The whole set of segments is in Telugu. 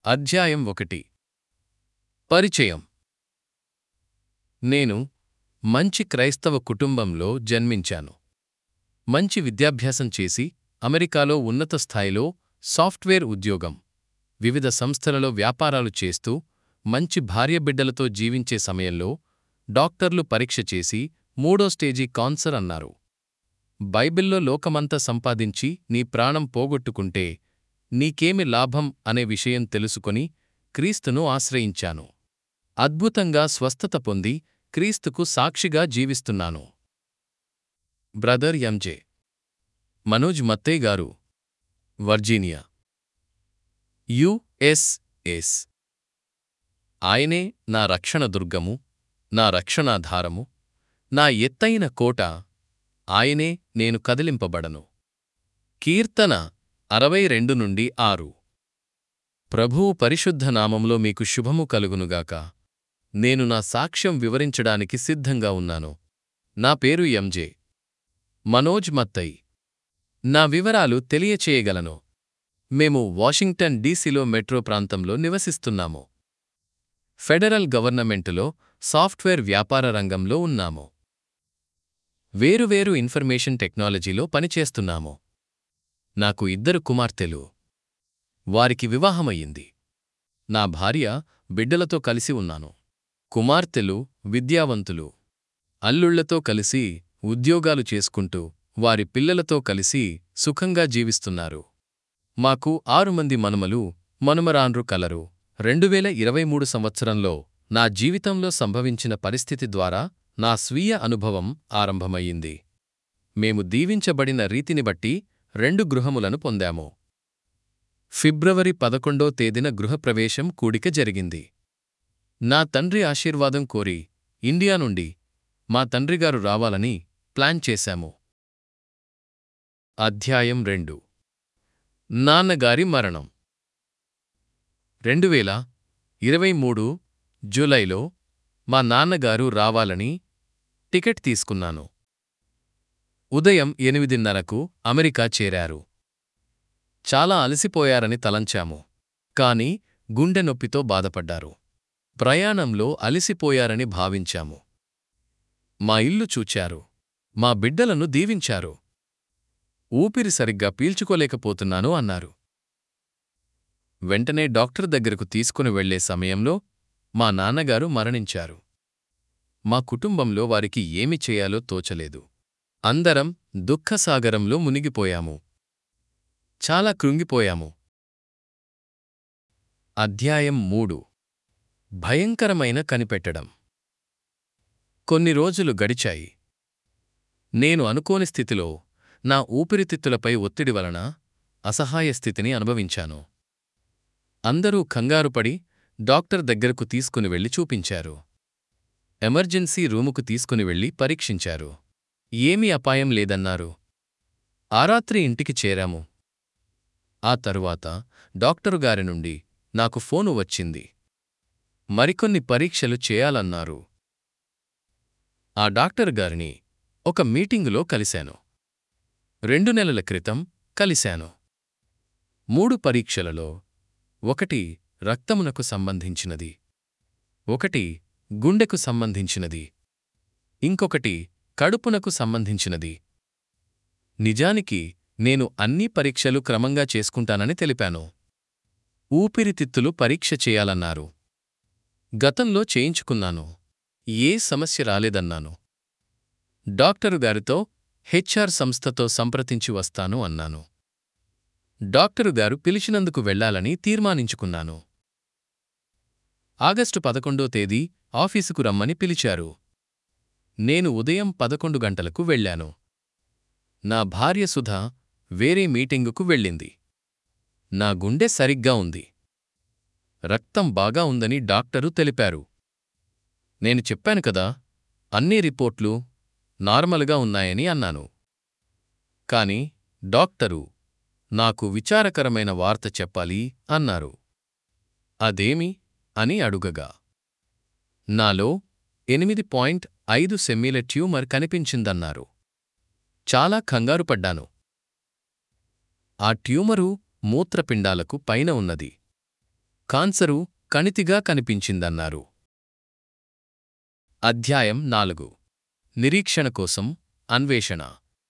అధ్యాయం ఒకటి పరిచయం నేను మంచి క్రైస్తవ కుటుంబంలో జన్మించాను మంచి విద్యాభ్యాసం చేసి అమెరికాలో ఉన్నత స్థాయిలో సాఫ్ట్వేర్ ఉద్యోగం వివిధ సంస్థలలో వ్యాపారాలు చేస్తూ మంచి భార్యబిడ్డలతో జీవించే సమయంలో డాక్టర్లు పరీక్ష చేసి మూడో స్టేజీ కాన్సర్ అన్నారు బైబిల్లో లోకమంతా సంపాదించి నీ ప్రాణం పోగొట్టుకుంటే నీకేమి లాభం అనే విషయం తెలుసుకొని క్రీస్తును ఆశ్రయించాను అద్భుతంగా స్వస్థత పొంది క్రీస్తుకు సాక్షిగా జీవిస్తున్నాను బ్రదర్ ఎంజే మనోజ్ మత్తయ్య గారు వర్జీనియా యుఎస్ఎస్ ఆయనే నా రక్షణ దుర్గము నా రక్షణాధారము నా ఎత్తైన కోట ఆయనే నేను కదిలింపబడను కీర్తన అరవై రెండు నుండి ఆరు ప్రభువు పరిశుద్ధ నామంలో మీకు శుభము కలుగునుగాక నేను నా సాక్ష్యం వివరించడానికి సిద్ధంగా ఉన్నాను నా పేరు ఎంజే మనోజ్ మత్తయ్ నా వివరాలు తెలియచేయగలను మేము వాషింగ్టన్ డీసీలో మెట్రో ప్రాంతంలో నివసిస్తున్నాము ఫెడరల్ గవర్నమెంటులో సాఫ్ట్వేర్ వ్యాపార రంగంలో ఉన్నాము వేరువేరు ఇన్ఫర్మేషన్ టెక్నాలజీలో పనిచేస్తున్నాము నాకు ఇద్దరు కుమార్తెలు వారికి వివాహమయ్యింది నా భార్య బిడ్డలతో కలిసి ఉన్నాను కుమార్తెలు విద్యావంతులు అల్లుళ్లతో కలిసి ఉద్యోగాలు చేసుకుంటూ వారి పిల్లలతో కలిసి సుఖంగా జీవిస్తున్నారు మాకు ఆరు మంది మనుమలు మనుమరాండ్రు కలరు రెండువేల ఇరవై మూడు సంవత్సరంలో నా జీవితంలో సంభవించిన పరిస్థితి ద్వారా నా స్వీయ అనుభవం ఆరంభమయ్యింది మేము దీవించబడిన రీతిని బట్టి రెండు గృహములను పొందాము ఫిబ్రవరి పదకొండో తేదీన గృహప్రవేశం కూడిక జరిగింది నా తండ్రి ఆశీర్వాదం కోరి ఇండియా నుండి మా తండ్రిగారు రావాలని ప్లాన్ చేశాము అధ్యాయం రెండు నాన్నగారి మరణం రెండువేల ఇరవై మూడు జూలైలో మా నాన్నగారు రావాలని టికెట్ తీసుకున్నాను ఉదయం ఎనిమిదిన్నరకు అమెరికా చేరారు చాలా అలసిపోయారని తలంచాము కాని గుండె నొప్పితో బాధపడ్డారు ప్రయాణంలో అలసిపోయారని భావించాము మా ఇల్లు చూచారు మా బిడ్డలను దీవించారు ఊపిరి సరిగ్గా పీల్చుకోలేకపోతున్నాను అన్నారు వెంటనే డాక్టర్ దగ్గరకు తీసుకుని వెళ్లే సమయంలో మా నాన్నగారు మరణించారు మా కుటుంబంలో వారికి ఏమి చేయాలో తోచలేదు అందరం దుఃఖసాగరంలో మునిగిపోయాము చాలా కృంగిపోయాము అధ్యాయం మూడు భయంకరమైన కనిపెట్టడం కొన్ని రోజులు గడిచాయి నేను అనుకోని స్థితిలో నా ఊపిరితిత్తులపై ఒత్తిడి వలన అసహాయ స్థితిని అనుభవించాను అందరూ కంగారుపడి డాక్టర్ దగ్గరకు తీసుకుని వెళ్లి చూపించారు ఎమర్జెన్సీ రూముకు తీసుకుని వెళ్లి పరీక్షించారు ఏమీ అపాయం లేదన్నారు ఆ రాత్రి ఇంటికి చేరాము ఆ తరువాత డాక్టరు గారి నుండి నాకు ఫోను వచ్చింది మరికొన్ని పరీక్షలు చేయాలన్నారు ఆ డాక్టర్ గారిని ఒక మీటింగులో కలిశాను రెండు నెలల క్రితం కలిశాను మూడు పరీక్షలలో ఒకటి రక్తమునకు సంబంధించినది ఒకటి గుండెకు సంబంధించినది ఇంకొకటి కడుపునకు సంబంధించినది నిజానికి నేను అన్ని పరీక్షలు క్రమంగా చేసుకుంటానని తెలిపాను ఊపిరితిత్తులు పరీక్ష చేయాలన్నారు గతంలో చేయించుకున్నాను ఏ సమస్య రాలేదన్నాను డాక్టరు గారితో హెచ్ఆర్ సంస్థతో సంప్రదించి వస్తాను అన్నాను డాక్టరు గారు పిలిచినందుకు వెళ్లాలని తీర్మానించుకున్నాను ఆగస్టు పదకొండో తేదీ ఆఫీసుకు రమ్మని పిలిచారు నేను ఉదయం పదకొండు గంటలకు వెళ్లాను నా భార్య సుధ వేరే మీటింగుకు వెళ్ళింది నా గుండె సరిగ్గా ఉంది రక్తం బాగా ఉందని డాక్టరు తెలిపారు నేను చెప్పాను కదా అన్ని రిపోర్ట్లు నార్మల్గా ఉన్నాయని అన్నాను కాని డాక్టరు నాకు విచారకరమైన వార్త చెప్పాలి అన్నారు అదేమి అని అడుగగా నాలో ఎనిమిది పాయింట్ ఐదు సెమ్మీల ట్యూమర్ కనిపించిందన్నారు చాలా కంగారుపడ్డాను ఆ ట్యూమరు మూత్రపిండాలకు పైన ఉన్నది కాన్సరు కణితిగా కనిపించిందన్నారు అధ్యాయం నాలుగు నిరీక్షణ కోసం అన్వేషణ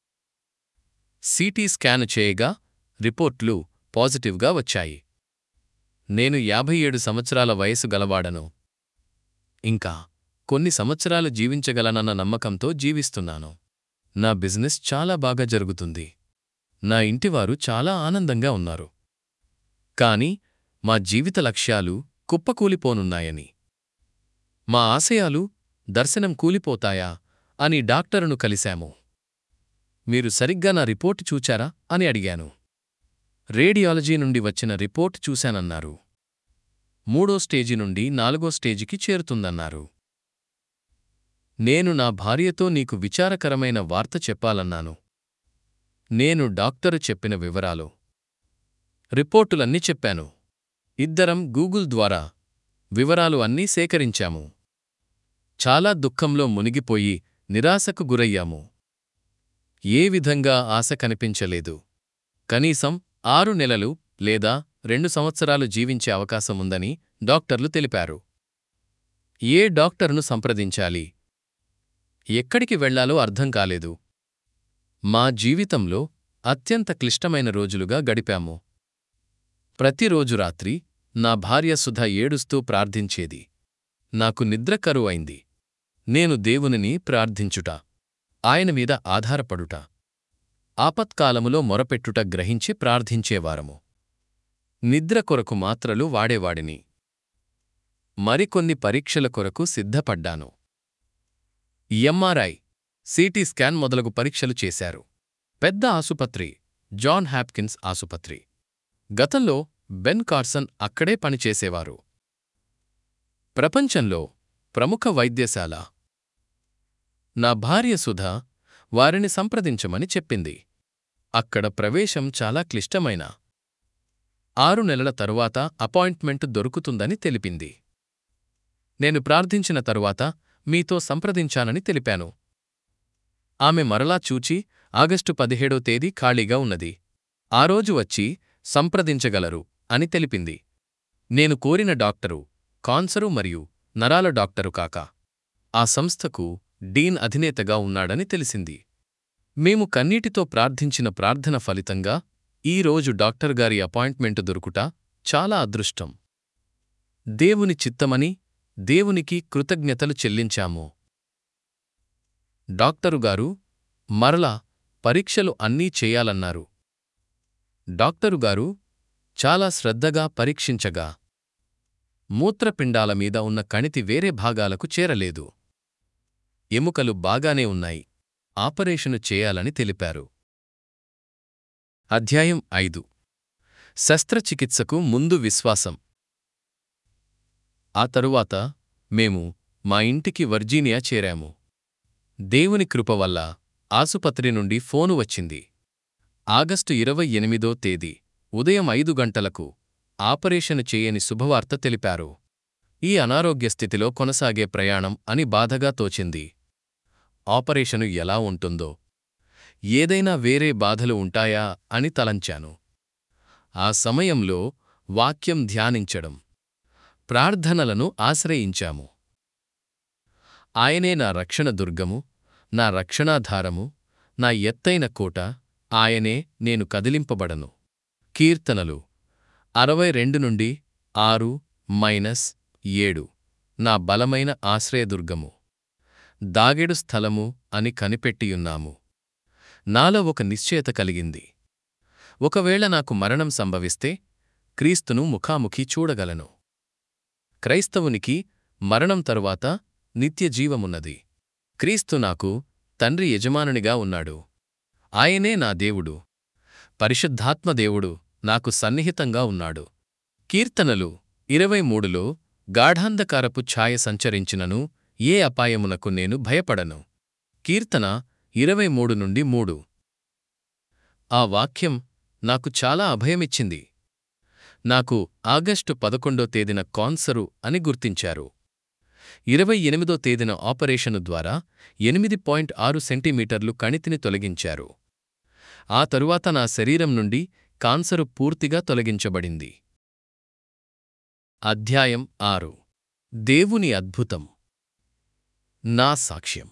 సిటీ స్కాన్ చేయగా రిపోర్ట్లు పాజిటివ్గా వచ్చాయి నేను యాభై ఏడు సంవత్సరాల వయసు గలవాడను ఇంకా కొన్ని సంవత్సరాలు జీవించగలనన్న నమ్మకంతో జీవిస్తున్నాను నా బిజినెస్ చాలా బాగా జరుగుతుంది నా ఇంటివారు చాలా ఆనందంగా ఉన్నారు కాని మా జీవిత లక్ష్యాలు కుప్పకూలిపోనున్నాయని మా ఆశయాలు దర్శనం కూలిపోతాయా అని డాక్టరును కలిశాము మీరు సరిగ్గా నా రిపోర్టు చూచారా అని అడిగాను రేడియాలజీ నుండి వచ్చిన రిపోర్ట్ చూశానన్నారు మూడో స్టేజి నుండి నాలుగో స్టేజికి చేరుతుందన్నారు నేను నా భార్యతో నీకు విచారకరమైన వార్త చెప్పాలన్నాను నేను డాక్టరు చెప్పిన వివరాలు రిపోర్టులన్నీ చెప్పాను ఇద్దరం గూగుల్ ద్వారా వివరాలు అన్నీ సేకరించాము చాలా దుఃఖంలో మునిగిపోయి నిరాశకు గురయ్యాము ఏ విధంగా ఆశ కనిపించలేదు కనీసం ఆరు నెలలు లేదా రెండు సంవత్సరాలు జీవించే అవకాశముందని డాక్టర్లు తెలిపారు ఏ డాక్టర్ను సంప్రదించాలి ఎక్కడికి వెళ్లాలో అర్థం కాలేదు మా జీవితంలో అత్యంత క్లిష్టమైన రోజులుగా గడిపాము ప్రతిరోజు రాత్రి నా భార్య సుధ ఏడుస్తూ ప్రార్థించేది నాకు నిద్ర కరువైంది నేను దేవునిని ప్రార్థించుట ఆయన మీద ఆధారపడుట ఆపత్కాలములో మొరపెట్టుట గ్రహించి ప్రార్థించేవారము నిద్ర కొరకు మాత్రలు వాడేవాడిని మరికొన్ని పరీక్షల కొరకు సిద్ధపడ్డాను ఎంఆర్ఐ సిటీ స్కాన్ మొదలగు పరీక్షలు చేశారు పెద్ద ఆసుపత్రి జాన్ హ్యాప్కిన్స్ ఆసుపత్రి గతంలో బెన్ కార్సన్ అక్కడే పనిచేసేవారు ప్రపంచంలో ప్రముఖ వైద్యశాల నా భార్య సుధ వారిని సంప్రదించమని చెప్పింది అక్కడ ప్రవేశం చాలా క్లిష్టమైన ఆరు నెలల తరువాత అపాయింట్మెంట్ దొరుకుతుందని తెలిపింది నేను ప్రార్థించిన తరువాత మీతో సంప్రదించానని తెలిపాను ఆమె మరలా చూచి ఆగస్టు పదిహేడో తేదీ ఖాళీగా ఉన్నది ఆ రోజు వచ్చి సంప్రదించగలరు అని తెలిపింది నేను కోరిన డాక్టరు కాన్సరు మరియు నరాల డాక్టరు కాక ఆ సంస్థకు డీన్ అధినేతగా ఉన్నాడని తెలిసింది మేము కన్నీటితో ప్రార్థించిన ప్రార్థన ఫలితంగా ఈ రోజు డాక్టర్ గారి అపాయింట్మెంటు దొరుకుట చాలా అదృష్టం దేవుని చిత్తమని దేవునికి కృతజ్ఞతలు చెల్లించాము డాక్టరుగారు మరలా పరీక్షలు అన్నీ చేయాలన్నారు డాక్టరుగారు చాలా శ్రద్ధగా పరీక్షించగా మూత్రపిండాల మీద ఉన్న కణితి వేరే భాగాలకు చేరలేదు ఎముకలు బాగానే ఉన్నాయి ఆపరేషను చేయాలని తెలిపారు అధ్యాయం ఐదు శస్త్రచికిత్సకు ముందు విశ్వాసం ఆ తరువాత మేము మా ఇంటికి వర్జీనియా చేరాము దేవుని కృప వల్ల ఆసుపత్రి నుండి ఫోను వచ్చింది ఆగస్టు ఇరవై ఎనిమిదో తేదీ ఉదయం ఐదు గంటలకు ఆపరేషను చేయని శుభవార్త తెలిపారు ఈ అనారోగ్య స్థితిలో కొనసాగే ప్రయాణం అని బాధగా తోచింది ఆపరేషను ఎలా ఉంటుందో ఏదైనా వేరే బాధలు ఉంటాయా అని తలంచాను ఆ సమయంలో వాక్యం ధ్యానించడం ప్రార్థనలను ఆశ్రయించాము ఆయనే నా రక్షణ దుర్గము నా రక్షణాధారము నా ఎత్తైన కోట ఆయనే నేను కదిలింపబడను కీర్తనలు అరవై రెండు నుండి ఆరు మైనస్ ఏడు నా బలమైన ఆశ్రయదుర్గము దాగెడు స్థలము అని కనిపెట్టియున్నాము నాలో ఒక నిశ్చయత కలిగింది ఒకవేళ నాకు మరణం సంభవిస్తే క్రీస్తును ముఖాముఖి చూడగలను క్రైస్తవునికి మరణం తరువాత నిత్యజీవమున్నది క్రీస్తు నాకు తండ్రి యజమానునిగా ఉన్నాడు ఆయనే నా దేవుడు పరిశుద్ధాత్మదేవుడు నాకు సన్నిహితంగా ఉన్నాడు కీర్తనలు ఇరవై మూడులో గాఢాంధకారపు ఛాయ సంచరించినను ఏ అపాయమునకు నేను భయపడను కీర్తన ఇరవై మూడు నుండి మూడు ఆ వాక్యం నాకు చాలా అభయమిచ్చింది నాకు ఆగస్టు పదకొండో తేదీన కాన్సరు అని గుర్తించారు ఇరవై ఎనిమిదో తేదీన ఆపరేషను ద్వారా ఎనిమిది పాయింట్ ఆరు సెంటీమీటర్లు కణితిని తొలగించారు ఆ తరువాత నా శరీరం నుండి కాన్సరు పూర్తిగా తొలగించబడింది అధ్యాయం ఆరు దేవుని అద్భుతం నా సాక్ష్యం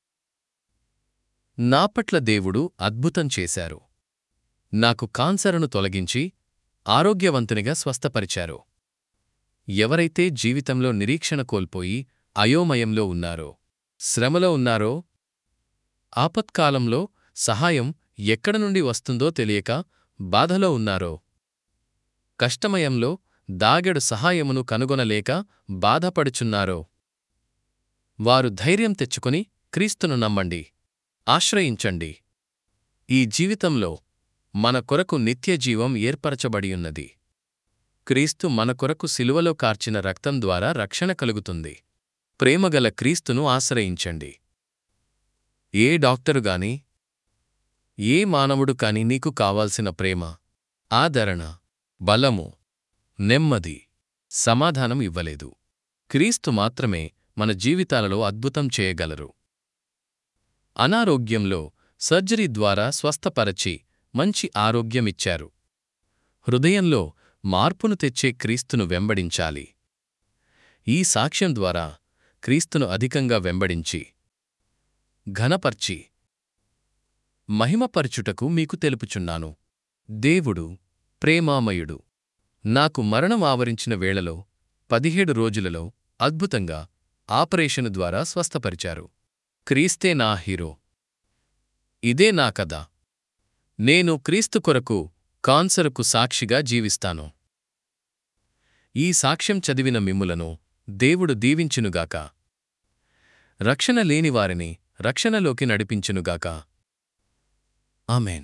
నా పట్ల దేవుడు అద్భుతం చేశారు నాకు కాన్సరును తొలగించి ఆరోగ్యవంతునిగా స్వస్థపరిచారు ఎవరైతే జీవితంలో నిరీక్షణ కోల్పోయి అయోమయంలో ఉన్నారో శ్రమలో ఉన్నారో ఆపత్కాలంలో సహాయం ఎక్కడ నుండి వస్తుందో తెలియక బాధలో ఉన్నారో కష్టమయంలో దాగెడు సహాయమును కనుగొనలేక బాధపడుచున్నారో వారు ధైర్యం తెచ్చుకొని క్రీస్తును నమ్మండి ఆశ్రయించండి ఈ జీవితంలో మన కొరకు నిత్యజీవం ఏర్పరచబడియున్నది క్రీస్తు మన కొరకు సిలువలో కార్చిన రక్తం ద్వారా రక్షణ కలుగుతుంది ప్రేమగల క్రీస్తును ఆశ్రయించండి ఏ డాక్టరుగాని ఏ మానవుడు కాని నీకు కావాల్సిన ప్రేమ ఆదరణ బలము నెమ్మది సమాధానం ఇవ్వలేదు క్రీస్తు మాత్రమే మన జీవితాలలో అద్భుతం చేయగలరు అనారోగ్యంలో సర్జరీ ద్వారా స్వస్థపరచి మంచి ఆరోగ్యమిచ్చారు హృదయంలో మార్పును తెచ్చే క్రీస్తును వెంబడించాలి ఈ సాక్ష్యం ద్వారా క్రీస్తును అధికంగా వెంబడించి ఘనపర్చి మహిమపరచుటకు మీకు తెలుపుచున్నాను దేవుడు ప్రేమామయుడు నాకు మరణం ఆవరించిన వేళలో పదిహేడు రోజులలో అద్భుతంగా ఆపరేషను ద్వారా స్వస్థపరిచారు క్రీస్తే నా హీరో ఇదే నా కథ నేను క్రీస్తు కొరకు కాన్సరుకు సాక్షిగా జీవిస్తాను ఈ సాక్ష్యం చదివిన మిమ్ములను దేవుడు దీవించునుగాక రక్షణ లేనివారిని రక్షణలోకి నడిపించునుగాక ఆమెన్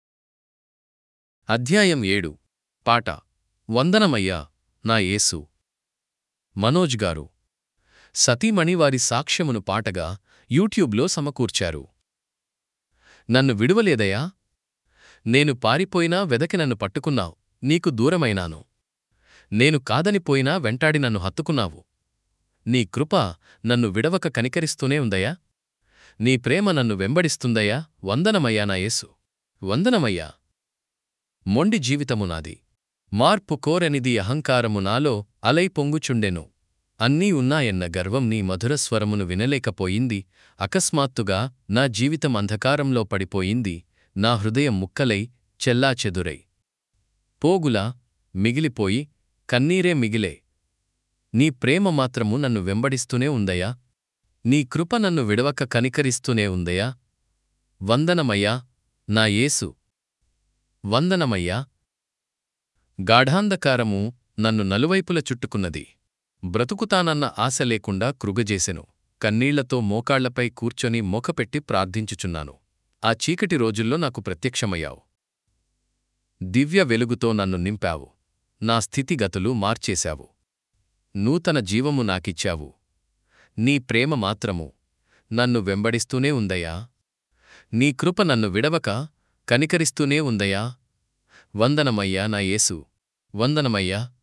అధ్యాయం ఏడు పాట వందనమయ్యా నా యేసు మనోజ్ గారు సతీమణి వారి సాక్ష్యమును పాటగా యూట్యూబ్లో సమకూర్చారు నన్ను విడువలేదయా నేను పారిపోయినా వెదకి నన్ను పట్టుకున్నావు నీకు దూరమైనాను నేను కాదనిపోయినా వెంటాడి నన్ను హత్తుకున్నావు నీ కృప నన్ను విడవక కనికరిస్తూనే ఉందయా నీ ప్రేమ నన్ను వెంబడిస్తుందయా వందనమయ్యా నా యేసు వందనమయ్యా మొండి జీవితము నాది మార్పు కోరనిది అహంకారము నాలో అలై పొంగుచుండెను అన్నీ ఉన్నాయన్న గర్వం నీ మధుర స్వరమును వినలేకపోయింది అకస్మాత్తుగా నా జీవితం అంధకారంలో పడిపోయింది నా హృదయం ముక్కలై చెల్లాచెదురై పోగులా మిగిలిపోయి కన్నీరే మిగిలే నీ ప్రేమ మాత్రము నన్ను వెంబడిస్తూనే ఉందయా నీ కృప నన్ను విడవక కనికరిస్తూనే ఉందయా వందనమయ్యా నా యేసు వందనమయ్యా గాఢాంధకారము నన్ను నలువైపుల చుట్టుకున్నది బ్రతుకుతానన్న ఆశ లేకుండా కృగజేసెను కన్నీళ్లతో మోకాళ్లపై కూర్చొని మోకపెట్టి ప్రార్థించుచున్నాను ఆ చీకటి రోజుల్లో నాకు ప్రత్యక్షమయ్యావు దివ్య వెలుగుతో నన్ను నింపావు నా స్థితిగతులు మార్చేశావు నూతన జీవము నాకిచ్చావు నీ ప్రేమ మాత్రము నన్ను వెంబడిస్తూనే ఉందయా నీ కృప నన్ను విడవక కనికరిస్తూనే ఉందయా వందనమయ్యా నా యేసు వందనమయ్యా